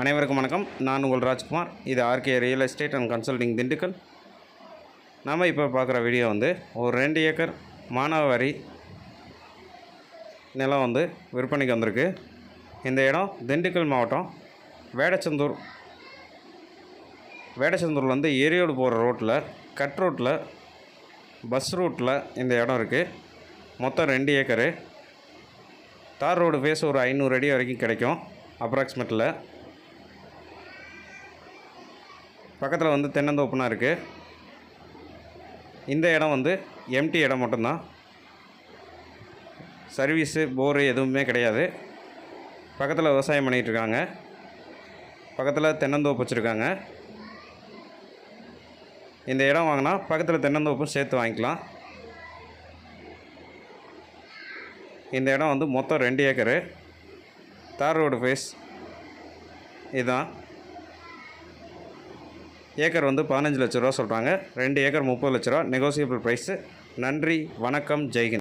அனைவருக்கும் வணக்கம் நான் உங்கள் ராஜ்குமார் இது RK real estate and consulting Dindigul நாம் இப்போ பார்க்குற வீடியோ வந்து ஒரு ரெண்டு ஏக்கர் மானாவாரி நிலம் வந்து விற்பனைக்கு வந்திருக்கு இந்த இடம் திண்டுக்கல் மாவட்டம் வேடச்சந்தூர் வேடச்சந்தூர்லேருந்து ஏரியோடு போகிற ரோட்டில் கட் ரோட்டில் பஸ் ரூட்டில் இந்த இடம் இருக்குது மொத்தம் ரெண்டு ஏக்கரு தார் ரோடு ஃபேஸ் ஒரு ஐநூறு அடி வரைக்கும் கிடைக்கும் அப்ராக்சிமேட்டில் பக்கத்தில் வந்து தென்னந்தோப்புனா இருக்குது இந்த இடம் வந்து எம்டி இடம் மட்டும்தான் சர்வீஸு போரு எதுவுமே கிடையாது பக்கத்தில் விவசாயம் பண்ணிகிட்டு இருக்காங்க பக்கத்தில் தென்னந்தோப்பு வச்சுருக்காங்க இந்த இடம் வாங்கினா பக்கத்தில் தென்னந்தோப்பும் சேர்த்து வாங்கிக்கலாம் இந்த இடம் வந்து மொத்தம் ரெண்டு ஏக்கரு தார் ரோடு ஃபேஸ் இதுதான் ஏக்கர் வந்து பதினஞ்சு லட்ச ரூபா சொல்கிறாங்க ரெண்டு ஏக்கர் முப்பது லட்ச ரூபா நெகோசியபிள் ப்ரைஸு நன்றி வணக்கம் ஜெய்ஹிந்த்